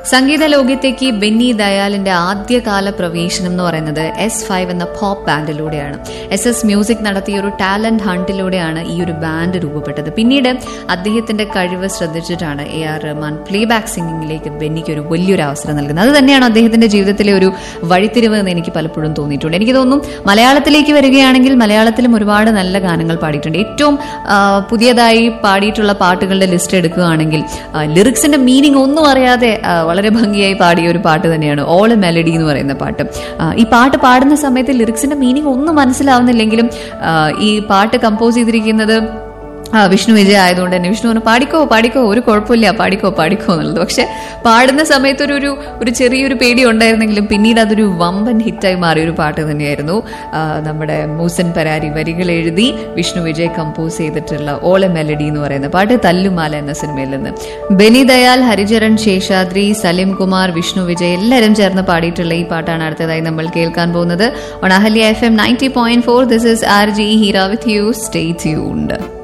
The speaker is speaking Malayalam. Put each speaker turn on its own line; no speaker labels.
സംഗീത ലോകത്തേക്ക് ബെന്നി ദയാലിന്റെ ആദ്യകാല പ്രവേശനം എന്ന് പറയുന്നത് എസ് ഫൈവ് എന്ന പോപ്പ് ബാൻഡിലൂടെയാണ് എസ് എസ് മ്യൂസിക് നടത്തിയ ഒരു ടാലന്റ് ഹണ്ടിലൂടെയാണ് ഈ ഒരു ബാൻഡ് രൂപപ്പെട്ടത് പിന്നീട് അദ്ദേഹത്തിന്റെ കഴിവ് ശ്രദ്ധിച്ചിട്ടാണ് A R Rahman play back സിംഗിങ്ങിലേക്ക് ബെന്നിക്ക് ഒരു വലിയൊരു അവസരം നൽകുന്നത് അത് തന്നെയാണ് അദ്ദേഹത്തിന്റെ ജീവിതത്തിലെ ഒരു വഴിത്തിരിവ് എന്ന് എനിക്ക് പലപ്പോഴും തോന്നിയിട്ടുണ്ട് എനിക്ക് തോന്നുന്നു മലയാളത്തിലേക്ക് വരികയാണെങ്കിൽ മലയാളത്തിലും ഒരുപാട് നല്ല ഗാനങ്ങൾ പാടിയിട്ടുണ്ട് ഏറ്റവും ആ, പുതിയതായി പാടിയിട്ടുള്ള പാട്ടുകളുടെ ലിസ്റ്റ് എടുക്കുകയാണെങ്കിൽ ലിറിക്സിന്റെ മീനിങ് ഒന്നും അറിയാതെ ആ, വളരെ ഭംഗിയായി പാടിയ ഒരു പാട്ട് തന്നെയാണ് ഓൾ മെലഡി എന്ന് പറയുന്ന പാട്ട് ആ, ഈ പാട്ട് പാടുന്ന സമയത്ത് ലിറിക്സിന്റെ മീനിങ് ഒന്നും മനസ്സിലാവുന്നില്ലെങ്കിലും ആ, ഈ പാട്ട് കമ്പോസ് ചെയ്തിരിക്കുന്നത് ആ വിഷ്ണു വിജയ് ആയതുകൊണ്ട് തന്നെ വിഷ്ണു പറഞ്ഞു പാടിക്കോ പാടിക്കോ ഒരു കുഴപ്പമില്ല പാടിക്കോ പാടിക്കോ എന്നുള്ളത് പക്ഷെ പാടുന്ന സമയത്ത് ഒരു ഒരു ഒരു ചെറിയൊരു പേടി ഉണ്ടായിരുന്നെങ്കിലും പിന്നീട് അതൊരു വമ്പൻ ഹിറ്റായി മാറിയ ഒരു പാട്ട് തന്നെയായിരുന്നു ആ, നമ്മുടെ മൂസൻ പരാരി വരികൾ എഴുതി വിഷ്ണു വിജയ് കമ്പോസ് ചെയ്തിട്ടുള്ള ഓള മെലഡി എന്ന് പറയുന്ന പാട്ട് തല്ലുമാല എന്ന സിനിമയിൽ നിന്ന് ബെനി ദയാൽ ഹരിചരൺ ശേഷാദ്രി സലിം കുമാർ വിഷ്ണു വിജയ് എല്ലാവരും ചേർന്ന് പാടിയിട്ടുള്ള ഈ പാട്ടാണ് അടുത്തതായി നമ്മൾ കേൾക്കാൻ പോകുന്നത് on Ahalya F M ninety point four this is R J Heera with you stay tuned